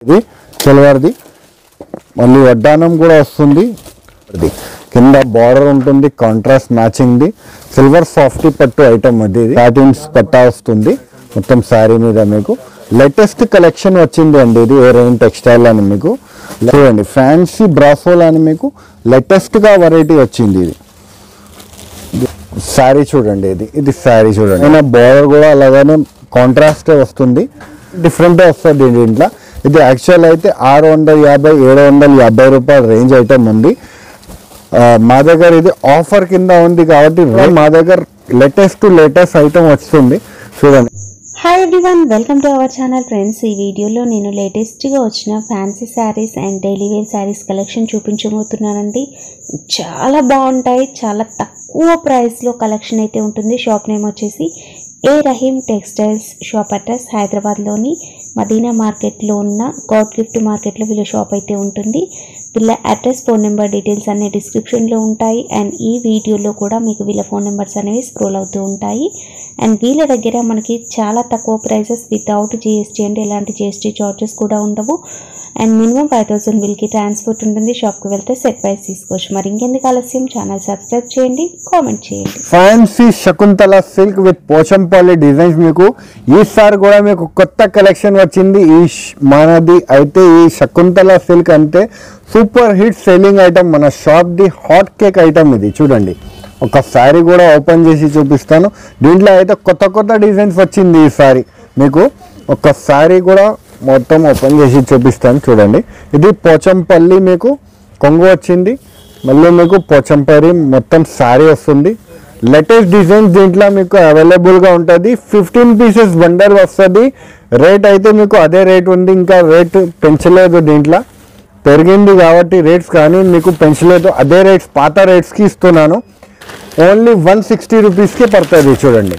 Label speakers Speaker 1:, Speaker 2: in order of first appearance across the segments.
Speaker 1: ఇది సిల్వర్ది మళ్ళీ వడ్డానం కూడా వస్తుంది ఇది కింద బార్డర్ ఉంటుంది కాంట్రాస్ట్ మ్యాచింగ్ది సిల్వర్ సాఫ్టీ పట్టు ఐటమ్ అది ఇది ప్యాటిన్స్ పట్టా వస్తుంది మొత్తం శారీ మీద మీకు లేటెస్ట్ కలెక్షన్ వచ్చింది అండి ఇది ఓరెయిన్ టెక్స్టైల్ అని మీకు చూడండి ఫ్యాన్సీ బ్రాసోల్ అని మీకు లేటెస్ట్గా వెరైటీ వచ్చింది ఇది శారీ చూడండి ఇది ఇది శారీ చూడండి అయినా బార్డర్ కూడా అలాగనే కాంట్రాస్ట్ వస్తుంది డిఫరెంట్ వస్తుంది దీంట్లో ఇది యాక్చువల్ అయితే ఆరు వందల యాభై ఏడు వందల యాభై రూపాయల రేంజ్ ఐటమ్ ఉంది ఆ, మా దగ్గర ఇది ఆఫర్ కింద ఉంది కాబట్టి మా దగ్గర లేటెస్ట్ టు లేటెస్ట్ ఐటమ్ వస్తుంది చూడండి
Speaker 2: hi everyone welcome to our channel friends ఈ వీడియోలో నేను లేటెస్ట్గా వచ్చిన fancy saris and daily wear saris collection చూపించబోతున్నానండి చాలా బాగుంటాయి చాలా తక్కువ ప్రైస్లో కలెక్షన్ అయితే ఉంటుంది షాప్ నేమ్ వచ్చేసి A Rahim textiles shop address హైదరాబాద్లోని మదీనా మార్కెట్లో ఉన్న గాడ్ గిఫ్ట్ మార్కెట్లో వీళ్ళ షాప్ అయితే ఉంటుంది వీళ్ళ అడ్రస్ ఫోన్ నెంబర్ డీటెయిల్స్ అన్ని డిస్క్రిప్షన్లో ఉంటాయి అండ్ ఈ వీడియోలో కూడా మీకు వీళ్ళ ఫోన్ నెంబర్స్ అనేవి స్క్రోల్ అవుతూ ఉంటాయి అండ్ వీళ్ళ దగ్గర మనకి చాలా తక్కువ ప్రైసెస్ వితౌట్ జిఎస్టీ అంటే ఎలాంటి జిఎస్టీ చార్జెస్ కూడా ఉండవు అండ్ మినిమం ఫైవ్ థౌసండ్ బిల్కి ట్రాన్స్పోర్ట్ ఉంటుంది షాప్కి వెళ్తే సెట్ ప్రైస్ తీసుకోవచ్చు మరి ఇంకెందుకు ఆలస్యం ఛానల్ సబ్స్క్రైబ్ చేయండి కామెంట్ చేయండి
Speaker 1: fancy Shakuntala silk with Pochampally designs మీకు ఈసారి కూడా మీకు కొత్త కలెక్షన్ వచ్చింది ఈ ష్- మనది అయితే ఈ శకుంతల సిల్క్ అంటే సూపర్ హిట్ సెల్లింగ్ ఐటమ్ మన షాప్ది హాట్ కేక్ ఐటమ్ ఇది చూడండి ఒక శారీ కూడా ఓపెన్ చేసి చూపిస్తాను దీంట్లో అయితే కొత్త కొత్త డిజైన్స్ వచ్చింది ఈ సారీ మీకు ఒక శారీ కూడా మొత్తం ఓపెన్ చేసి చూపిస్తాను చూడండి ఇది పోచంపల్లి మీకు కొంగు వచ్చింది మళ్ళీ మీకు పోచంపల్లి మొత్తం శారీ వస్తుంది లేటెస్ట్ డిజైన్ దీంట్లో మీకు అవైలబుల్గా ఉంటుంది ఫిఫ్టీన్ పీసెస్ బండల్ వస్తుంది రేట్ అయితే మీకు అదే రేట్ ఉంది ఇంకా రేట్ పెంచలేదు దీంట్లో పెరిగింది కాబట్టి రేట్స్ కానీ మీకు పెంచలేదు అదే రేట్స్ పాత రేట్స్కి ఇస్తున్నాను ఓన్లీ వన్ సిక్స్టీ రూపీస్కి పడుతుంది చూడండి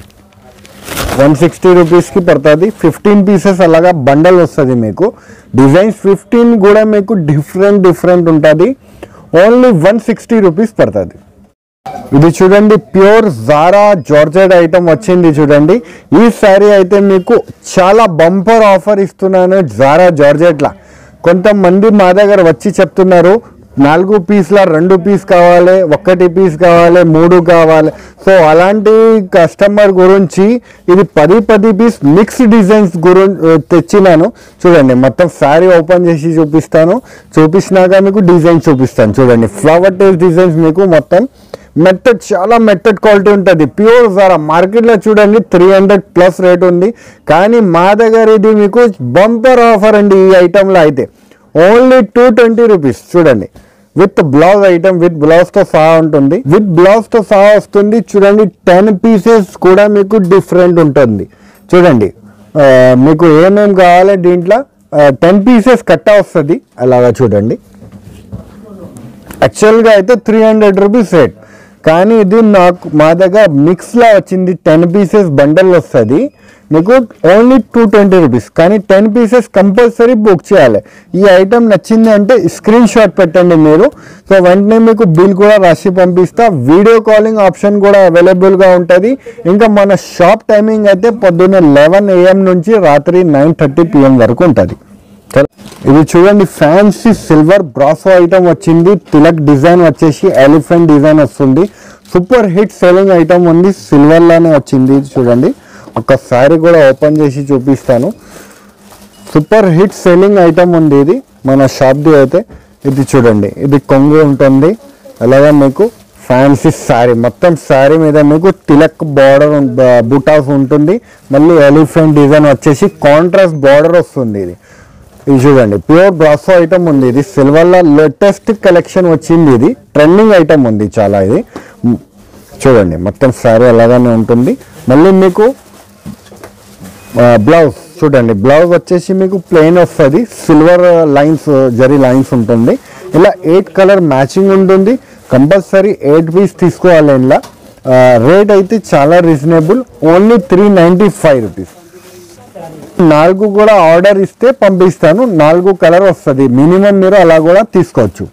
Speaker 1: వన్ సిక్స్టీ రూపీస్కి పడుతుంది ఫిఫ్టీన్ పీసెస్ అలాగా బండల్ వస్తుంది మీకు డిజైన్స్ ఫిఫ్టీన్ కూడా మీకు డిఫరెంట్ డిఫరెంట్ ఉంటుంది ఓన్లీ వన్ సిక్స్టీ రూపీస్ పడుతుంది ఇది చూడండి ప్యూర్ జారా జార్జెట్ ఐటమ్ వచ్చింది చూడండి ఈ శారీ అయితే మీకు చాలా బంపర్ ఆఫర్ ఇస్తున్నాను జారా జార్జెట్లా కొంతమంది మా దగ్గర వచ్చి చెప్తున్నారు నాలుగు పీస్ల రెండు పీస్ కావాలి ఒక్కటి పీస్ కావాలి మూడు కావాలి సో అలాంటి కస్టమర్ గురించి ఇది పది పది పీస్ మిక్స్ డిజైన్స్ గురి తెచ్చినాను చూడండి మొత్తం శారీ ఓపెన్ చేసి చూపిస్తాను చూపించినాక మీకు డిజైన్ చూపిస్తాను చూడండి ఫ్లవర్ టేస్ట్ డిజైన్స్ మీకు మొత్తం మెత్తడ్ చాలా మెత్తడ్ క్వాలిటీ ఉంటుంది ప్యూర్ జారా మార్కెట్లో చూడండి త్రీ హండ్రెడ్ ప్లస్ రేట్ ఉంది కానీ మా దగ్గర ఇది మీకు బంపర్ ఆఫర్ అండి ఈ ఐటెంలో అయితే ఓన్లీ టూ ట్వంటీ రూపీస్ చూడండి విత్ బ్లౌజ్ ఐటమ్ విత్ బ్లౌజ్తో సహా ఉంటుంది విత్ బ్లౌజ్తో సహా వస్తుంది చూడండి టెన్ పీసెస్ కూడా మీకు డిఫరెంట్ ఉంటుంది చూడంండి ఆ, మీకు ఏమేం కావాలి దీంట్లో టెన్ పీసెస్ కట్ట వస్తుంది అలాగా చూడండి యాక్చువల్గా అయితే త్రీ హండ్రెడ్ రూపీస్ రేట్ కానీ ఇది నాకు మా దగ్గర మిక్స్లా వచ్చింది టెన్ పీసెస్ బండల్ వస్తుంది మీకు ఓన్లీ టూ ట్వంటీ రూపీస్ కానీ టెన్ పీసెస్ కంపల్సరీ బుక్ చేయాలి ఈ ఐటమ్ నచ్చింది అంటే స్క్రీన్ షాట్ పెట్టండి మీరు సో వెంటనే మీకు బిల్ కూడా రాసి పంపిస్తా వీడియో కాలింగ్ ఆప్షన్ కూడా అవైలబుల్గా ఉంటుంది ఇంకా మన షాప్ టైమింగ్ అయితే పొద్దున్న లెవెన్ ఏఎం నుంచి రాత్రి నైన్ థర్టీ పిఎం వరకు ఉంటుంది చలో. ఇది చూడండి ఫ్యాన్సీ సిల్వర్ బ్రాసో ఐటమ్ వచ్చింది తిలక్ డిజైన్ వచ్చేసి ఎలిఫెంట్ డిజైన్ వస్తుంది సూపర్ హిట్ సెల్లింగ్ ఐటమ్ ఉంది సిల్వర్ లానే వచ్చింది ఇది చూడండి ఒక్కసారి కూడా ఓపెన్ చేసి చూపిస్తాను సూపర్ హిట్ సెల్లింగ్ ఐటమ్ ఉంది ఇది మన షాప్ది అయితే ఇది చూడండి ఇది కొంగు ఉంటుంది అలాగే మీకు ఫ్యాన్సీ శారీ మొత్తం శారీ మీద మీకు తిలక్ బార్డర్ బుటాస్ ఉంటుంది మళ్ళీ ఎలిఫెంట్ డిజైన్ వచ్చేసి కాంట్రాస్ట్ బార్డర్ వస్తుంది ఇది ఇది చూడండి ప్యూర్ బ్రాసో ఐటమ్ ఉంది ఇది సిల్వర్లో లేటెస్ట్ కలెక్షన్ వచ్చింది ఇది ట్రెండింగ్ ఐటమ్ ఉంది చాలా ఇది మ్, చూడండి మొత్తం శారీ అలాగానే ఉంటుంది మళ్ళీ మీకు బ్లౌజ్ చూడండి బ్లౌజ్ వచ్చేసి మీకు ప్లెయిన్ వస్తుంది సిల్వర్ లైన్స్ జరీ లైన్స్ ఉంటుంది ఇలా ఎయిట్ కలర్ మ్యాచింగ్ ఉంటుంది కంపల్సరీ ఎయిట్ పీస్ తీసుకోవాలి ఇలా రేట్ అయితే చాలా reasonable only three ninety five rupees నాలుగు కూడా ఆర్డర్ ఇస్తే పంపిస్తాను నాలుగు కలర్ వస్తుంది మినిమం మీరు అలా కూడా తీసుకోవచ్చు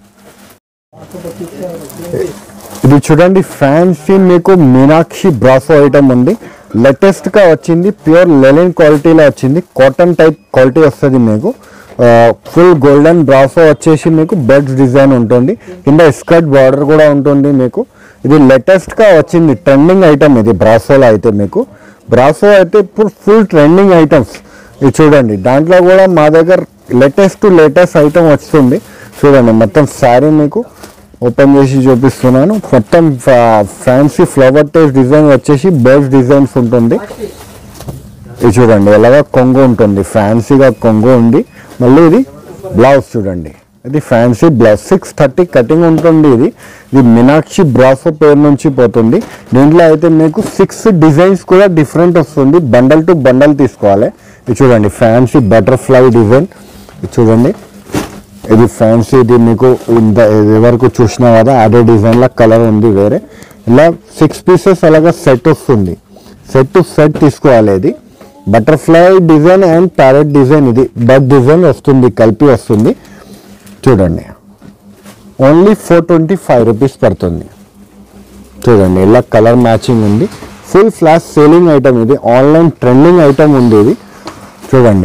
Speaker 1: ఇది చూడండి ఫ్యాన్సీ మీకు మీనాక్షి బ్రాసో ఐటమ్ ఉంది లేటెస్ట్ గా వచ్చింది ప్యూర్ లెలిన్ క్వాలిటీలో వచ్చింది కాటన్ టైప్ క్వాలిటీ వస్తుంది మీకు ఫుల్ గోల్డెన్ బ్రాసో వచ్చేసి మీకు బెడ్స్ డిజైన్ ఉంటుంది కింద స్కర్ట్ బార్డర్ కూడా ఉంటుంది మీకు ఇది లేటెస్ట్ గా వచ్చింది ట్రెండింగ్ ఐటమ్ ఇది బ్రాసోలో అయితే మీకు బ్రాసో అయితే ఇప్పుడు ఫుల్ ట్రెండింగ్ ఐటమ్స్ ఇది చూడండి దాంట్లో కూడా మా దగ్గర లేటెస్ట్ టు లేటెస్ట్ ఐటమ్ వస్తుంది చూడండి మొత్తం శారీ మీకు ఓపెన్ చేసి చూపిస్తున్నాను మొత్తం ఫ్యాన్సీ ఫ్లవర్ టేస్ట్ డిజైన్ వచ్చేసి బర్డ్స్ డిజైన్స్ ఉంటుంది ఇది చూడండి ఎలాగా కొంగు ఉంటుంది ఫ్యాన్సీగా కొంగు ఉంది మళ్ళీ ఇది బ్లౌజ్ చూడండి ఇది fancy blouse six thirty cutting ఉంటుంది ఇది ఇది మీనాక్షి బ్రాసో పేరు నుంచి పోతుంది దీంట్లో అయితే మీకు సిక్స్ డిజైన్స్ కూడా డిఫరెంట్ వస్తుంది బండల్ టు బండల్ తీసుకోవాలి ఇది చూడండి ఫ్యాన్సీ బటర్ఫ్లై డిజైన్ ఇది చూడండి ఇది ఫ్యాన్సీ ఇది మీకు ఇంత ఇది వరకు చూసినా కదా అదే డిజైన్లో కలర్ ఉంది వేరే ఇలా సిక్స్ పీసెస్ అలాగా సెట్ వస్తుంది సెట్ టు సెట్ తీసుకోవాలి ఇది butterfly design and parrot design ఇది బర్డ్ డిజైన్ వస్తుంది కలిపి వస్తుంది చూడండి only four twenty five rupees పడుతుంది చూడండి ఇలా కలర్ మ్యాచింగ్ ఉంది ఫుల్ ఫ్లాష్ సేలింగ్ ఐటమ్ ఇది ఆన్లైన్ ట్రెండింగ్ ఐటమ్ ఉంది ఇది చూడండి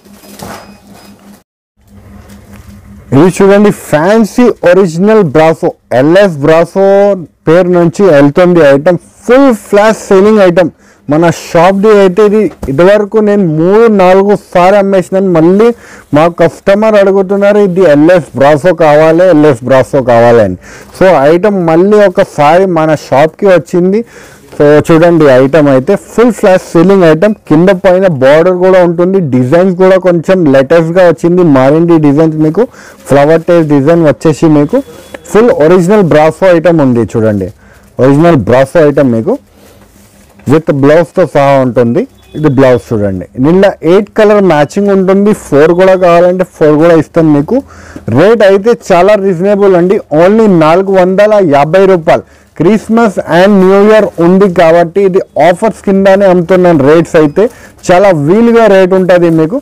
Speaker 1: ఇది చూడండి fancy original brasso LS brasso పేరు నుంచి వెళ్తుంది item full flash selling item మన షాప్ది అయితే ఇది ఇదివరకు నేను మూడు నాలుగు సార్లు అమ్మేసినాను మళ్ళీ మా కస్టమర్ అడుగుతున్నారు ఇది ఎల్ఎస్ బ్రాసో కావాలి ఎల్ఎస్ బ్రాసో కావాలి అని సో ఐటమ్ మళ్ళీ ఒకసారి మన షాప్కి వచ్చింది సో చూడండి ఐటమ్ అయితే ఫుల్ ఫ్లాష్ సీలింగ్ ఐటమ్ కింద పైన బార్డర్ కూడా ఉంటుంది డిజైన్స్ కూడా కొంచెం లేటెస్ట్ గా వచ్చింది మారింది డిజైన్స్ మీకు ఫ్లవర్ టేస్ట్ డిజైన్ వచ్చేసి మీకు ఫుల్ ఒరిజినల్ బ్రాసో ఐటమ్ ఉంది చూడండి ఒరిజినల్ బ్రాసో ఐటమ్ మీకు విత్ బ్లౌజ్ తో సహా ఉంటుంది ఇది బ్లౌజ్ చూడండి నిన్న ఎయిట్ కలర్ మ్యాచింగ్ ఉంటుంది ఫోర్ కూడా కావాలంటే ఫోర్ కూడా ఇస్తాం మీకు రేట్ అయితే చాలా రీజనబుల్ అండి ఓన్లీ నాలుగు వందల యాభై రూపాయలు క్రిస్మస్ అండ్ న్యూ ఇయర్ ఉంది కాబట్టి ఇది ఆఫర్స్ కిందనే అమ్ముతున్నాను రేట్స్ అయితే చాలా వీలుగా రేట్ ఉంటుంది మీకు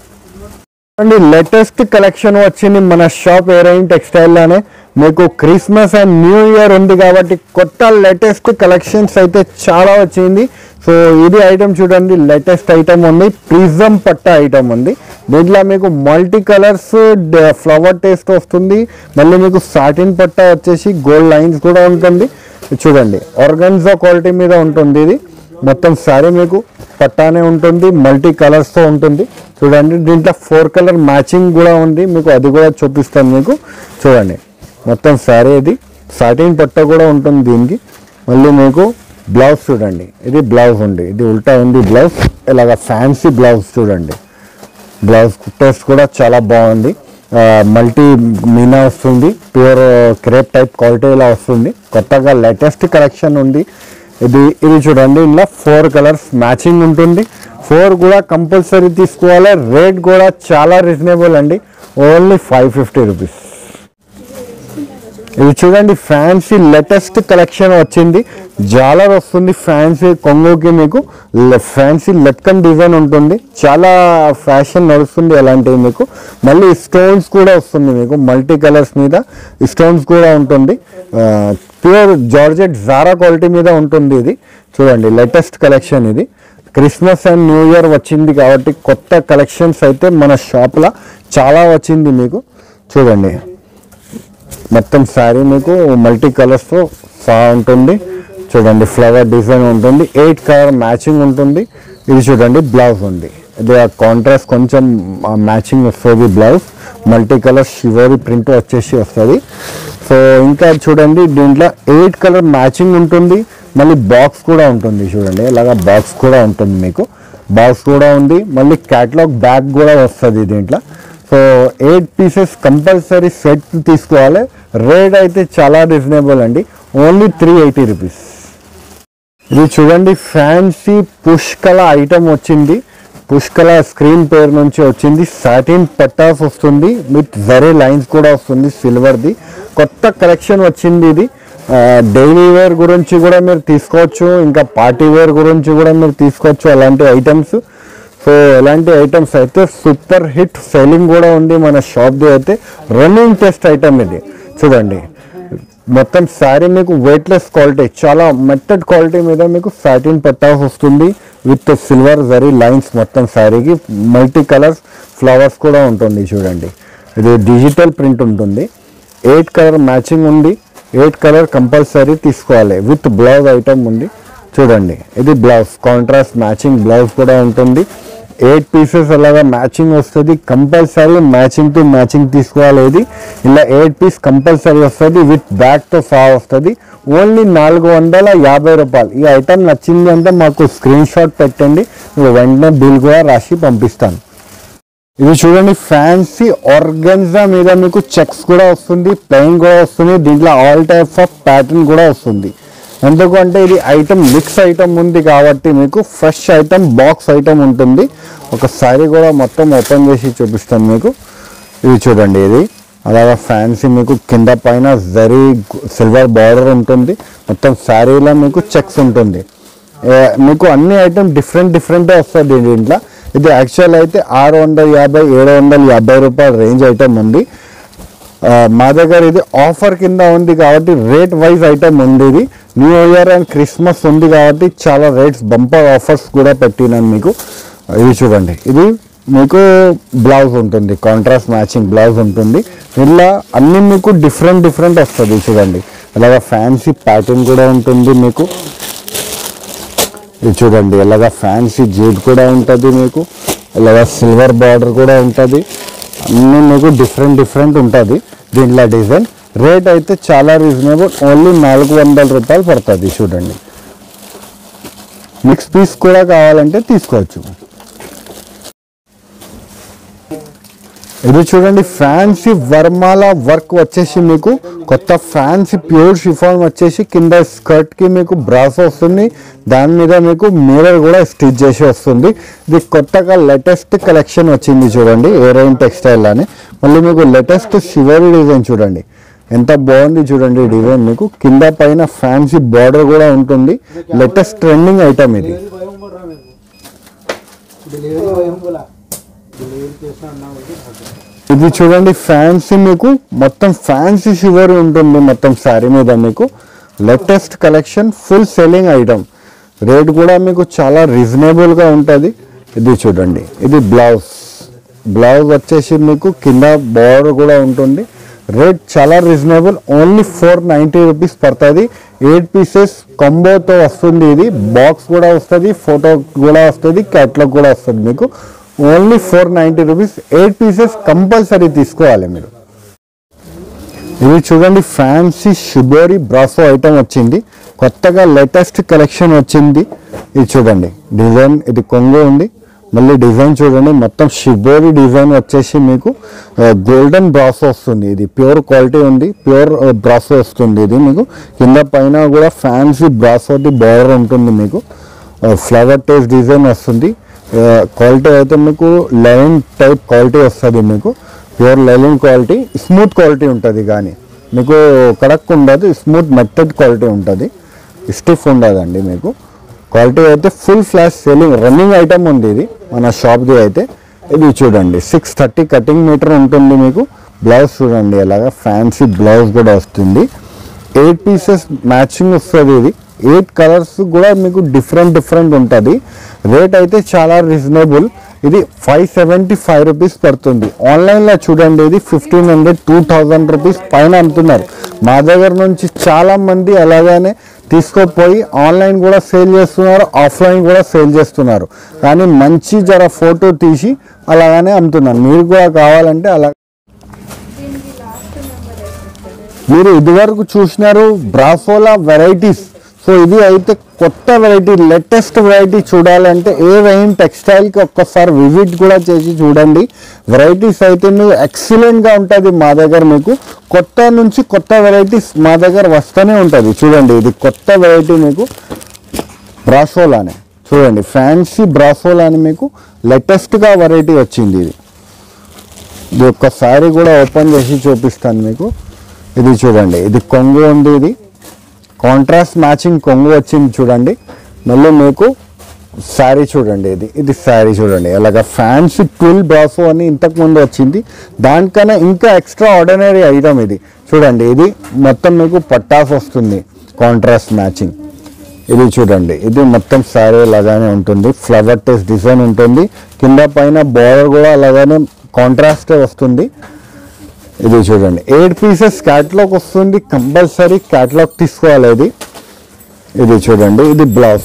Speaker 1: అండి లేటెస్ట్ కలెక్షన్ వచ్చింది మన షాప్ ఏరైన్ టెక్స్టైల్లోనే మీకు క్రిస్మస్ అండ్ న్యూ ఇయర్ ఉంది కాబట్టి కొత్త లేటెస్ట్ కలెక్షన్స్ అయితే చాలా వచ్చింది సో ఇది ఐటమ్ చూడండి లేటెస్ట్ ఐటమ్ ఉంది ప్రిజం పట్ట ఐటమ్ ఉంది దీంట్లో మీకు మల్టీ కలర్స్ ఫ్లవర్ టేస్ట్ వస్తుంది మళ్ళీ మీకు సాటిన్ పట్ట వచ్చేసి గోల్డ్ లైన్స్ కూడా ఉంటుంది ఇది చూడండి ఆర్గన్జా క్వాలిటీ మీద ఉంటుంది ఇది మొత్తం శారీ మీకు పట్టానే ఉంటుంది మల్టీ కలర్స్తో ఉంటుంది చూడండి దీంట్లో ఫోర్ కలర్ మ్యాచింగ్ కూడా ఉంది మీకు అది కూడా చూపిస్తాను మీకు చూడండి మొత్తం శారీ ఇది సాటిన్ పట్ట కూడా ఉంటుంది దీనికి మళ్ళీ మీకు బ్లౌజ్ చూడండి ఇది బ్లౌజ్ ఉంది ఇది ఉల్టా ఉంది బ్లౌజ్ ఇలాగ ఫ్యాన్సీ బ్లౌజ్ చూడండి బ్లౌజ్ టేస్ట్ కూడా చాలా బాగుంది మల్టీ మీనా వస్తుంది ప్యూర్ క్రేప్ టైప్ క్వాలిటీ ఇలా వస్తుంది కొత్తగా లేటెస్ట్ కలెక్షన్ ఉంది ఇది ఇది చూడండి ఇలా ఫోర్ కలర్స్ మ్యాచింగ్ ఉంటుంది ఫోర్ కూడా కంపల్సరీ తీసుకోవాలి రేట్ కూడా చాలా రీజనబుల్ అండి ఓన్లీ ఫైవ్ ఫిఫ్టీ రూపీస్ ఇది చూడండి ఫ్యాన్సీ లేటెస్ట్ కలెక్షన్ వచ్చింది జాలర్ వస్తుంది ఫ్యాన్సీ కొంగుకి మీకు ఫ్యాన్సీ లెట్కన్ డిజైన్ ఉంటుంది చాలా ఫ్యాషన్ నడుస్తుంది అలాంటివి మీకు మళ్ళీ స్టోన్స్ కూడా వస్తుంది మీకు మల్టీ కలర్స్ మీద స్టోన్స్ కూడా ఉంటుంది ప్యూర్ జార్జెట్ జారా క్వాలిటీ మీద ఉంటుంది ఇది చూడండి లేటెస్ట్ కలెక్షన్ ఇది క్రిస్మస్ అండ్ న్యూ ఇయర్ వచ్చింది కాబట్టి కొత్త కలెక్షన్స్ అయితే మన షాప్లో చాలా వచ్చింది మీకు చూడండి మొత్తం శారీ మీకు మల్టీ కలర్స్తో సహా ఉంటుంది చూడండి ఫ్లవర్ డిజైన్ ఉంటుంది ఎయిట్ కలర్ మ్యాచింగ్ ఉంటుంది ఇది చూడండి బ్లౌజ్ ఉంది ఇది ఆ కాంట్రాస్ట్ కొంచెం మ్యాచింగ్ వస్తుంది బ్లౌజ్ మల్టీ కలర్ షివరీ ప్రింట్ వచ్చేసి వస్తుంది సో ఇంకా చూడండి దీంట్లో ఎయిట్ కలర్ మ్యాచింగ్ ఉంటుంది మళ్ళీ బాక్స్ కూడా ఉంటుంది చూడండి ఇలాగా బాక్స్ కూడా ఉంటుంది మీకు బాక్స్ కూడా ఉంది మళ్ళీ క్యాటలాగ్ బ్యాగ్ కూడా వస్తుంది దీంట్లో so eight pieces compulsory set తీసుకోవాలి రేట్ అయితే చాలా రీజనబుల్ అండి ఓన్లీ త్రీ ఎయిటీ రూపీస్ ఇది చూడండి ఫ్యాన్సీ పుష్కల ఐటమ్ వచ్చింది పుష్కల స్క్రీన్ పేరు నుంచి వచ్చింది సాటిన్ పట్టాస్ వస్తుంది విత్ జరీ లైన్స్ కూడా వస్తుంది సిల్వర్ది కొత్త కలెక్షన్ వచ్చింది ఇది డైలీ వేర్ గురించి కూడా మీరు తీసుకోవచ్చు ఇంకా పార్టీ వేర్ గురించి కూడా మీరు తీసుకోవచ్చు అలాంటి ఐటమ్స్ సో ఎలాంటి ఐటమ్స్ అయితే సూపర్ హిట్ సెల్లింగ్ కూడా ఉంది మన షాప్ది అయితే రన్నింగ్ టెస్ట్ ఐటమ్ ఇది చూడండి మొత్తం శారీ మీకు వెయిట్లెస్ క్వాలిటీ చాలా మెత్తడ్ క్వాలిటీ మీద మీకు సాటిన్ పట్టాస్ వస్తుంది విత్ సిల్వర్ జరీ లైన్స్ మొత్తం శారీకి మల్టీ కలర్స్ ఫ్లవర్స్ కూడా ఉంటుంది చూడండి ఇది డిజిటల్ ప్రింట్ ఉంటుంది ఎయిట్ కలర్ మ్యాచింగ్ ఉంది ఎయిట్ కలర్ కంపల్సరీ తీసుకోవాలి విత్ బ్లౌజ్ ఐటమ్ ఉంది చూడండి ఇది బ్లౌజ్ కాంట్రాస్ట్ మ్యాచింగ్ బ్లౌజ్ కూడా ఉంటుంది ఎయిట్ పీసెస్ అలాగా మ్యాచింగ్ వస్తుంది కంపల్సరీ మ్యాచింగ్ టు మ్యాచింగ్ తీసుకోవాలి ఇది ఇలా ఎయిట్ పీస్ కంపల్సరీ వస్తుంది విత్ బ్యాగ్తో సహా వస్తుంది ఓన్లీ నాలుగు వందల యాభై రూపాయలు ఈ ఐటమ్ నచ్చింది అంటే మాకు స్క్రీన్ షాట్ పెట్టండి మీకు వెంటనే బిల్ కూడా రాసి పంపిస్తాను ఇది చూడండి ఫ్యాన్సీ ఆర్గన్జా మీద మీకు చెక్స్ కూడా వస్తుంది ప్లెయిన్ కూడా వస్తుంది దీంట్లో ఆల్ టైప్స్ ఆఫ్ ప్యాటర్న్ కూడా వస్తుంది ఎందుకంటే ఇది ఐటమ్ మిక్స్ ఐటమ్ ఉంది కాబట్టి మీకు ఫ్రెష్ ఐటమ్ బాక్స్ ఐటమ్ ఉంటుంది ఒక సారీ కూడా మొత్తం ఓపెన్ చేసి చూపిస్తాను మీకు ఇది చూడండి ఇది అలాగా ఫ్యాన్సీ మీకు కింద పైన జరీ సిల్వర్ బార్డర్ ఉంటుంది మొత్తం శారీలో మీకు చెక్స్ ఉంటుంది ఏ, మీకు అన్ని ఐటమ్ డిఫరెంట్ డిఫరెంట్ వస్తుంది దీంట్లో ఇది యాక్చువల్ అయితే ఆరు వందల యాభై ఏడు వందల యాభై రూపాయల రేంజ్ ఐటమ్ ఉంది ఆ, మా దగ్గర ఇది ఆఫర్ కింద ఉంది కాబట్టి రేట్ వైజ్ ఐటమ్ ఉంది ఇది న్యూ ఇయర్ అండ్ క్రిస్మస్ ఉంది కాబట్టి చాలా రేట్స్ బంపర్ ఆఫర్స్ కూడా పెట్టినాను మీకు ఇది చూడండి ఇది మీకు బ్లౌజ్ ఉంటుంది కాంట్రాస్ట్ మ్యాచింగ్ బ్లౌజ్ ఉంటుంది ఇలా అన్ని మీకు డిఫరెంట్ డిఫరెంట్ వస్తుంది చూడండి అలాగా ఫ్యాన్సీ ప్యాటర్న్ కూడా ఉంటుంది మీకు ఇది చూడండి ఇలాగా ఫ్యాన్సీ జూట్ కూడా ఉంటుంది మీకు ఇలాగా సిల్వర్ బార్డర్ కూడా ఉంటుంది అన్నీ మీకు డిఫరెంట్ డిఫరెంట్ ఉంటుంది దీంట్లో డిజైన్ రేట్ అయితే చాలా రీజనబుల్ ఓన్లీ నాలుగు వందల రూపాయలు పడుతుంది చూడండి మిక్స్ పీస్ కూడా కావాలంటే తీసుకోవచ్చు ఇది చూడండి ఫ్యాన్సీ వర్మాల వర్క్ వచ్చేసి మీకు కొత్త ఫ్యాన్సీ ప్యూర్ షిఫాన్ వచ్చేసి కింద స్కర్ట్ కి మీకు బ్రాస్ వస్తుంది దాని మీద మీకు మిర్రర్ కూడా స్టిచ్ చేసి వస్తుంది ఇది కొత్తగా లేటెస్ట్ కలెక్షన్ వచ్చింది చూడండి ఏరైన్ టెక్స్టైల్ అని మళ్ళీ మీకు లేటెస్ట్ షివరీ డిజైన్ చూడండి ఎంత బాగుంది చూడండి డిజైన్ మీకు కింద పైన ఫ్యాన్సీ బార్డర్ కూడా ఉంటుంది లేటెస్ట్ ట్రెండింగ్ ఐటమ్ ఇది
Speaker 3: डिलीवरी बॉय हम बोला डिलीवरी చేసిన అన్నా వాళ్ళకి
Speaker 1: ఇది చూడండి ఫ్యాన్సీ మీకు మొత్తం ఫ్యాన్సీ షివర్ ఉంటుంది మొత్తం శారీ మీద మీకు latest collection full selling item rate కూడా మీకు చాలా రీజనబుల్గా ఉంటుంది ఇది చూడండి ఇది బ్లౌజ్ బ్లౌజ్ వచ్చేసి మీకు కింద బార్డర్ కూడా ఉంటుంది రేట్ చాలా reasonable only four ninety rupees పడుతుంది ఎయిట్ పీసెస్ కంబోతో వస్తుంది ఇది బాక్స్ కూడా వస్తుంది ఫోటో కూడా వస్తుంది క్యాట్లాగ్ కూడా వస్తుంది మీకు only four ninety rupees eight pieces compulsory తీసుకోవాలి మీరు ఇది చూడండి ఫ్యాన్సీ షిబోరి బ్రాసో ఐటమ్ వచ్చింది కొత్తగా లేటెస్ట్ కలెక్షన్ వచ్చింది ఇది చూడండి డిజైన్ ఇది కొంగు ఉంది మళ్ళీ డిజైన్ చూడండి మొత్తం షిబోరి డిజైన్ వచ్చేసి మీకు గోల్డెన్ బ్రాసో వస్తుంది ఇది ప్యూర్ క్వాలిటీ ఉంది ప్యూర్ బ్రాసో వస్తుంది ఇది మీకు కింద పైన కూడా ఫ్యాన్సీ బ్రాసోది బార్డర్ ఉంటుంది మీకు ఫ్లవర్ టేస్ట్ డిజైన్ వస్తుంది క్వాలిటీ అయితే మీకు లైన్ టైప్ క్వాలిటీ వస్తుంది మీకు ప్యూర్ లైలిన్ క్వాలిటీ స్మూత్ క్వాలిటీ ఉంటుంది కానీ మీకు కడక్ ఉండదు స్మూత్ మెథడ్ క్వాలిటీ ఉంటుంది స్టిఫ్ ఉండదండి మీకు క్వాలిటీ అయితే full flash selling running item ఉంది ఇది మన షాప్ది అయితే ఇది చూడండి సిక్స్ థర్టీ కటింగ్ మీటర్ ఉంటుంది మీకు బ్లౌజ్ చూడండి అలాగా ఫ్యాన్సీ బ్లౌజ్ కూడా వస్తుంది ఎయిట్ పీసెస్ మ్యాచింగ్ వస్తుంది ఇది ఎయిట్ కలర్స్ కూడా మీకు డిఫరెంట్ డిఫరెంట్ ఉంటుంది రేట్ అయితే చాలా రీజనబుల్ ఇది ఫైవ్ సెవెంటీ ఫైవ్ రూపీస్ పడుతుంది ఆన్లైన్లో చూడండి ఇది fifteen hundred two thousand rupees పైన అమ్ముతున్నారు మా దగ్గర నుంచి చాలా మంది అలాగానే తీసుకుపోయి ఆన్లైన్ కూడా సేల్ చేస్తున్నారు ఆఫ్లైన్ కూడా సేల్ చేస్తున్నారు కానీ మంచి జర ఫోటో తీసి అలాగానే అమ్ముతున్నారు మీరు కూడా కావాలంటే అలా మీరు ఇదివరకు చూసినారు బ్రాఫోలా వెరైటీస్ సో ఇది అయితే కొత్త వెరైటీ లేటెస్ట్ వెరైటీ చూడాలంటే ఏ రైన్ టెక్స్టైల్కి ఒక్కసారి విజిట్ కూడా చేసి చూడండి వెరైటీస్ అయితే మీకు ఎక్సలెంట్గా ఉంటుంది మా దగ్గర మీకు కొత్త నుంచి కొత్త వెరైటీస్ మా దగ్గర వస్తూనే ఉంటుంది చూడండి ఇది కొత్త వెరైటీ మీకు బ్రాసోలానే చూడండి ఫ్యాన్సీ బ్రాసోలా అని మీకు లేటెస్ట్గా వెరైటీ వచ్చింది ఇది ఇది ఒక్కసారి కూడా ఓపెన్ చేసి చూపిస్తాను మీకు ఇది చూడండి ఇది కొంగు ఉంది ఇది కాంట్రాస్ట్ మ్యాచింగ్ కొంగు వచ్చింది చూడండి మళ్ళీ మీకు శారీ చూడండి ఇది ఇది శారీ చూడండి అలాగా ఫ్యాన్సీ ట్విల్ బ్రాసో అని ఇంతకు ముందు వచ్చింది దానికన్నా ఇంకా ఎక్స్ట్రా ఆర్డినరీ ఐటమ్ ఇది చూడండి ఇది మొత్తం మీకు పట్టాస్ వస్తుంది కాంట్రాస్ట్ మ్యాచింగ్ ఇది చూడండి ఇది మొత్తం సారీ లాగానే ఉంటుంది ఫ్లవర్ టెస్ట్ డిజైన్ ఉంటుంది కింద పైన బార్డర్ కూడా అలాగానే కాంట్రాస్ట్ వస్తుంది ఇది చూడండి ఎయిట్ పీసెస్ క్యాటలాగ్ వస్తుంది కంపల్సరీ క్యాటలాగ్ తీసుకోవాలి ఇది ఇది చూడండి ఇది బ్లౌజ్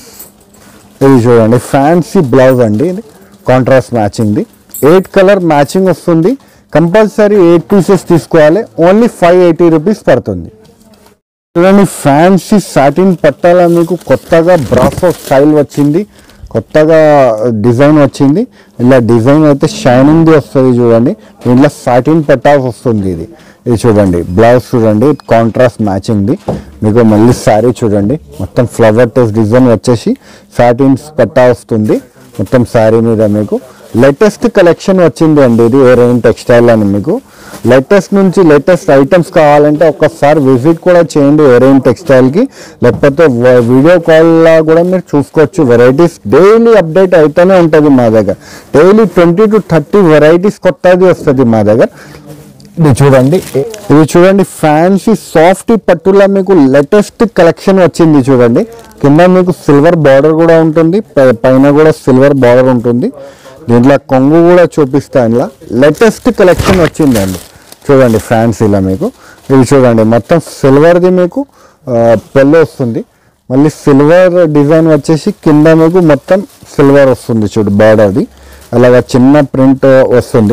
Speaker 1: ఇది చూడండి ఫ్యాన్సీ బ్లౌజ్ అండి ఇది కాంట్రాస్ట్ మ్యాచింగ్ది ఎయిట్ కలర్ మ్యాచింగ్ వస్తుంది కంపల్సరీ ఎయిట్ పీసెస్ తీసుకోవాలి ఓన్లీ ఫైవ్ ఎయిటీ రూపీస్ పడుతుంది చూడండి ఫ్యాన్సీ సాటిన్ పట్టాల మీకు కొత్తగా బ్రాసో స్టైల్ వచ్చింది కొత్తగా డిజైన్ వచ్చింది ఇలా డిజైన్ అయితే షైనింగ్ది వస్తుంది చూడండి దీంట్లో సాటిన్ పట్టాస్ వస్తుంది ఇది ఇది చూడండి బ్లౌజ్ చూడండి కాంట్రాస్ట్ మ్యాచింగ్ది మీకు మళ్ళీ శారీ చూడండి మొత్తం ఫ్లవర్ టెస్ట్ డిజైన్ వచ్చేసి సాటిన్ పట్టా వస్తుంది మొత్తం శారీ మీద మీకు లేటెస్ట్ కలెక్షన్ వచ్చింది అండి ఇది ఏరైన్ టెక్స్టైల్ అని మీకు లేటెస్ట్ నుంచి లేటెస్ట్ ఐటమ్స్ కావాలంటే ఒక్కసారి విజిట్ కూడా చేయండి ఏరైన్ టెక్స్టైల్కి లేకపోతే వ- వీడియో కాల్లో కూడా మీరు చూసుకోవచ్చు వెరైటీస్ డైలీ అప్డేట్ అవుతూనే ఉంటుంది మా దగ్గర daily twenty to thirty varieties కొత్తది వస్తుంది మా దగ్గర ఇది చూడండి ఇది చూడండి ఫ్యాన్సీ సాఫ్ట్ పట్టులో మీకు లేటెస్ట్ కలెక్షన్ వచ్చింది చూడండి కింద మీకు సిల్వర్ బార్డర్ కూడా ఉంటుంది పై- పైన కూడా సిల్వర్ బార్డర్ ఉంటుంది దీంట్లో కొంగు కూడా చూపిస్తా ఇలా లేటెస్ట్ కలెక్షన్ వచ్చిందండి చూడండి ఫ్యాన్సీలో మీకు ఇది చూడండి మొత్తం సిల్వర్ది మీకు ఆ, పెళ్ళి వస్తుంది మళ్ళీ సిల్వర్ డిజైన్ వచ్చేసి కింద మీకు మొత్తం సిల్వర్ వస్తుంది చూడు బార్డర్ది అలాగా చిన్న ప్రింట్ వస్తుంది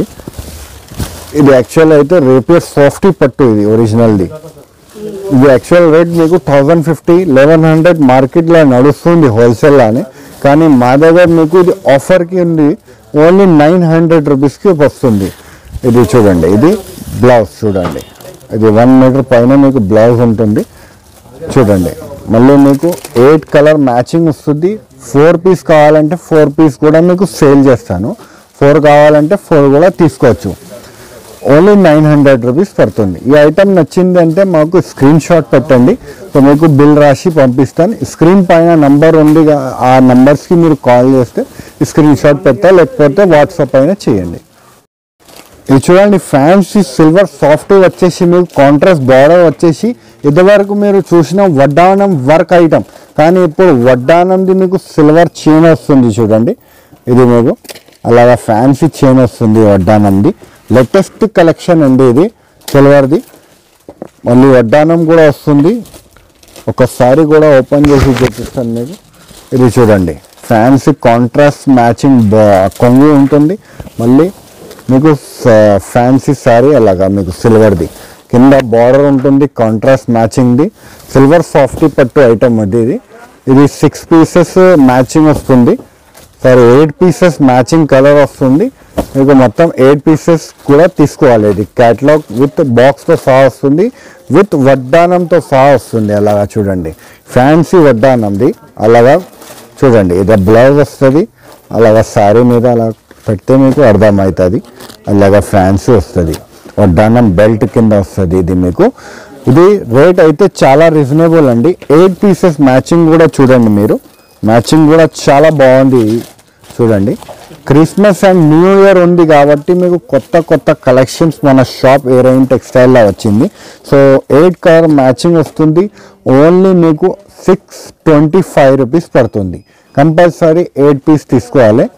Speaker 1: ఇది యాక్చువల్ అయితే రేపియర్ సాఫ్టీ పట్టు ఇది ఒరిజినల్ది ఇది యాక్చువల్ రేట్ మీకు థౌజండ్ ఫిఫ్టీ లెవెన్ హండ్రెడ్ మార్కెట్లో నడుస్తుంది హోల్సేల్ అని కానీ మా దగ్గర మీకు ఇది ఆఫర్కి ఉంది ఓన్లీ నైన్ హండ్రెడ్ రూపీస్కి వస్తుంది ఇది చూడండి ఇది బ్లౌజ్ చూడండి ఇది వన్ మీటర్ పైన మీకు బ్లౌజ్ ఉంటుంది చూడండి మళ్ళీ మీకు ఎయిట్ కలర్ మ్యాచింగ్ వస్తుంది ఫోర్ పీస్ కావాలంటే ఫోర్ పీస్ కూడా మీకు సేల్ చేస్తాను ఫోర్ కావాలంటే ఫోర్ కూడా తీసుకోవచ్చు ఓన్లీ నైన్ హండ్రెడ్ రూపీస్ పడుతుంది ఈ ఐటమ్ నచ్చింది అంటే మాకు స్క్రీన్ షాట్ పెట్టండి సో మీకు బిల్ రాసి పంపిస్తాను స్క్రీన్ పైన నంబర్ ఉంది గా- ఆ నంబర్స్కి మీరు కాల్ చేస్తే స్క్రీన్ షాట్ పెట్టా లేకపోతే వాట్సాప్ అయినా చేయండి ఇది చూడండి ఫ్యాన్సీ సిల్వర్ సాఫ్ట్ వచ్చేసి మీకు కాంట్రాస్ట్ బార్డర్ వచ్చేసి ఇదివరకు మీరు చూసిన వడ్డానం వర్క్ ఐటమ్ కానీ ఇప్పుడు వడ్డానంది మీకు సిల్వర్ చైన్ వస్తుంది చూడండి ఇది మీకు అలాగా ఫ్యాన్సీ చైన్ వస్తుంది వడ్డానంది లేటెస్ట్ కలెక్షన్ అండి ఇది సిల్వర్ది మళ్ళీ వడ్డానం కూడా వస్తుంది ఒకసారి కూడా ఓపెన్ చేసి చూపిస్తాను మీకు ఇది చూడండి ఫ్యాన్సీ కాంట్రాస్ట్ మ్యాచింగ్ కొంగు ఉంటుంది మళ్ళీ మీకు ఫ్యాన్సీ శారీ అలాగా మీకు సిల్వర్ది కింద బార్డర్ ఉంటుంది కాంట్రాస్ట్ మ్యాచింగ్ది సిల్వర్ సాఫ్టీ పట్టు ఐటమ్ అది ఇది ఇది సిక్స్ పీసెస్ మ్యాచింగ్ వస్తుంది sorry eight pieces matching colour వస్తుంది మీకు మొత్తం ఎయిట్ పీసెస్ కూడా తీసుకోవాలి ఇది క్యాటలాగ్ విత్ బాక్స్తో సహా వస్తుంది విత్ వడ్డానంతో సహా వస్తుంది అలాగా చూడండి ఫ్యాన్సీ వడ్డానంది అలాగా చూడండి ఇది బ్లౌజ్ వస్తుంది అలాగా శారీ మీద అలా పెడితే మీకు అర్థమవుతుంది అలాగా ఫ్యాన్సీ వస్తుంది వడ్డానం బెల్ట్ కింద వస్తుంది ఇది మీకు ఇది రేట్ అయితే చాలా రీజనబుల్ అండి ఎయిట్ పీసెస్ మ్యాచింగ్ కూడా చూడండి మీరు మ్యాచింగ్ కూడా చాలా బాగుంది చూడండి క్రిస్మస్ అండ్ న్యూ ఇయర్ ఉంది కాబట్టి మీకు కొత్త కొత్త కలెక్షన్స్ మన షాప్ ఏరైన్ టెక్స్టైల్లో వచ్చింది సో ఎయిట్ కలర్ మ్యాచింగ్ వస్తుంది ఓన్లీ మీకు సిక్స్ ట్వంటీ ఫైవ్ రూపీస్ పడుతుంది కంపల్సరీ ఎయిట్ పీస్ తీసుకోవాలి